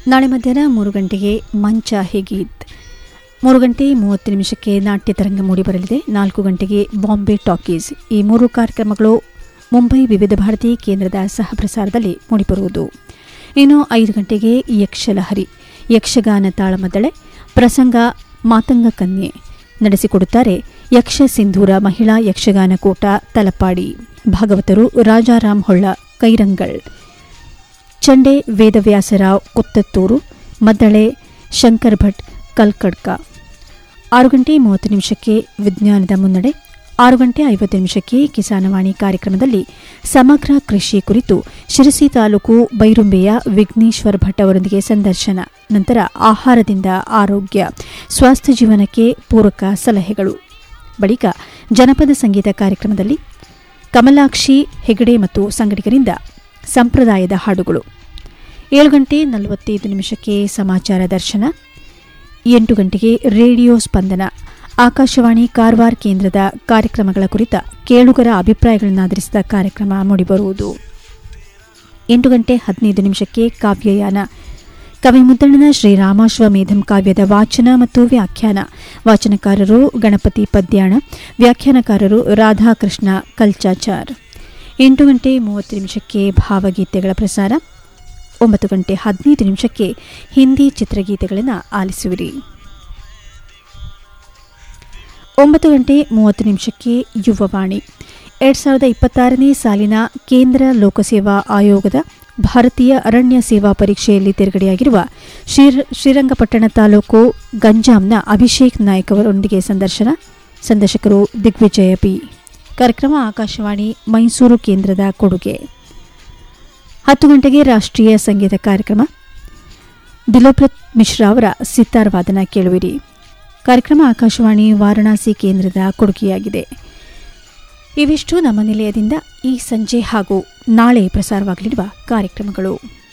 ನಾಳೆ ಮಧ್ಯಾಹ್ನ ಮೂರು ಗಂಟೆಗೆ ಮಂಚ ಹೇಗೀತ್ ಮೂರು ಗಂಟೆ ಮೂವತ್ತು ನಿಮಿಷಕ್ಕೆ ನಾಟ್ಯ ತರಂಗ ಮೂಡಿಬರಲಿದೆ ನಾಲ್ಕು ಗಂಟೆಗೆ ಬಾಂಬೆ ಟಾಕೀಸ್ ಈ ಮೂರು ಕಾರ್ಯಕ್ರಮಗಳು ಮುಂಬೈ ವಿವಿಧ ಭಾರತಿ ಕೇಂದ್ರದ ಸಹಪ್ರಸಾರದಲ್ಲಿ ಮೂಡಿಬರುವುದು ಇನ್ನು ಐದು ಗಂಟೆಗೆ ಯಕ್ಷಲಹರಿ ಯಕ್ಷಗಾನ ತಾಳಮದ್ದಳೆ ಪ್ರಸಂಗ ಮಾತಂಗ ಕನ್ಯೆ ನಡೆಸಿಕೊಡುತ್ತಾರೆ ಯಕ್ಷ ಸಿಂಧೂರ ಮಹಿಳಾ ಯಕ್ಷಗಾನ ಕೂಟ ತಲಪಾಡಿ ಭಾಗವತರು ರಾಜಾರಾಮ್ ಹೊಳ್ಳ ಕೈರಂಗಳ್ ಚಂಡೆ ವೇದವ್ಯಾಸರಾವ್ ಕೊತ್ತತ್ತೂರು ಮದ್ದಳೆ ಶಂಕರ್ ಭಟ್ ಕಲ್ಕಡ್ಕ ಆರು ಗಂಟೆ ಮೂವತ್ತು ನಿಮಿಷಕ್ಕೆ ವಿಜ್ಞಾನದ ಮುನ್ನಡೆ ಆರು ಗಂಟೆ ಐವತ್ತು ನಿಮಿಷಕ್ಕೆ ಕಿಸಾನವಾಣಿ ಕಾರ್ಯಕ್ರಮದಲ್ಲಿ ಸಮಗ್ರ ಕೃಷಿ ಕುರಿತು ಶಿರಸಿ ತಾಲೂಕು ಬೈರುಂಬೆಯ ವಿಘ್ನೇಶ್ವರ್ ಭಟ್ ಅವರೊಂದಿಗೆ ಸಂದರ್ಶನ ನಂತರ ಆಹಾರದಿಂದ ಆರೋಗ್ಯ ಸ್ವಾಸ್ಥ್ಯ ಜೀವನಕ್ಕೆ ಪೂರಕ ಸಲಹೆಗಳು ಬಳಿಕ ಜನಪದ ಸಂಗೀತ ಕಾರ್ಯಕ್ರಮದಲ್ಲಿ ಕಮಲಾಕ್ಷಿ ಹೆಗಡೆ ಮತ್ತು ಸಂಗಡಿಗರಿಂದ ಸಂಪ್ರದಾಯದ ಹಾಡುಗಳು ಏಳು ಗಂಟೆ ನಲವತ್ತೈದು ನಿಮಿಷಕ್ಕೆ ಸಮಾಚಾರ ದರ್ಶನ ಎಂಟು ಗಂಟೆಗೆ ರೇಡಿಯೋ ಸ್ಪಂದನ ಆಕಾಶವಾಣಿ ಕಾರವಾರ ಕೇಂದ್ರದ ಕಾರ್ಯಕ್ರಮಗಳ ಕುರಿತ ಕೇಳುಗರ ಅಭಿಪ್ರಾಯಗಳನ್ನಾಧರಿಸಿದ ಕಾರ್ಯಕ್ರಮ ಮೂಡಿಬರುವುದು ಎಂಟು ಗಂಟೆ ಹದಿನೈದು ನಿಮಿಷಕ್ಕೆ ಕಾವ್ಯಯಾನ ಕವಿ ಮುದ್ದಣ್ಣನ ಶ್ರೀರಾಮಾಶ್ವಮೇಧಂ ಕಾವ್ಯದ ವಾಚನ ಮತ್ತು ವ್ಯಾಖ್ಯಾನ ವಾಚನಕಾರರು ಗಣಪತಿ ಪದ್ಯಾಣ ವ್ಯಾಖ್ಯಾನಕಾರರು ರಾಧಾಕೃಷ್ಣ ಕಲ್ಚಾಚಾರ್ ಎಂಟು ಗಂಟೆ ಮೂವತ್ತು ನಿಮಿಷಕ್ಕೆ ಭಾವಗೀತೆಗಳ ಪ್ರಸಾರ ಒಂಬತ್ತು ಗಂಟೆ ಹದಿನೈದು ನಿಮಿಷಕ್ಕೆ ಹಿಂದಿ ಚಿತ್ರಗೀತೆಗಳನ್ನು ಆಲಿಸುವಿರಿ ಒಂಬತ್ತು ಗಂಟೆ ಮೂವತ್ತು ನಿಮಿಷಕ್ಕೆ ಯುವವಾಣಿ ಎರಡು ಸಾವಿರದ ಇಪ್ಪತ್ತಾರನೇ ಸಾಲಿನ ಕೇಂದ್ರ ಲೋಕಸೇವಾ ಆಯೋಗದ ಭಾರತೀಯ ಅರಣ್ಯ ಸೇವಾ ಪರೀಕ್ಷೆಯಲ್ಲಿ ತೆರಗಡೆಯಾಗಿರುವ ಶ್ರೀ ಶ್ರೀರಂಗಪಟ್ಟಣ ತಾಲೂಕು ಗಂಜಾಂನ ಅಭಿಷೇಕ್ ನಾಯ್ಕ್ ಅವರೊಂದಿಗೆ ಸಂದರ್ಶನ ಸಂದರ್ಶಕರು ದಿಗ್ವಿಜಯ ಪಿ ಕಾರ್ಯಕ್ರಮ ಆಕಾಶವಾಣಿ ಮೈಸೂರು ಕೇಂದ್ರದ ಕೊಡುಗೆ ಹತ್ತು ಗಂಟೆಗೆ ರಾಷ್ಟ್ರೀಯ ಸಂಗೀತ ಕಾರ್ಯಕ್ರಮ ದಿಲೋಪ್ರತ್ ಮಿಶ್ರಾ ಅವರ ಸಿತಾರ್ ವಾದನ ಕೇಳುವಿರಿ ಕಾರ್ಯಕ್ರಮ ಆಕಾಶವಾಣಿ ವಾರಣಾಸಿ ಕೇಂದ್ರದ ಕೊಡುಗೆಯಾಗಿದೆ ಇವಿಷ್ಟು ನಮ್ಮ ನಿಲಯದಿಂದ ಈ ಸಂಜೆ ಹಾಗೂ ನಾಳೆ ಪ್ರಸಾರವಾಗಲಿರುವ ಕಾರ್ಯಕ್ರಮಗಳು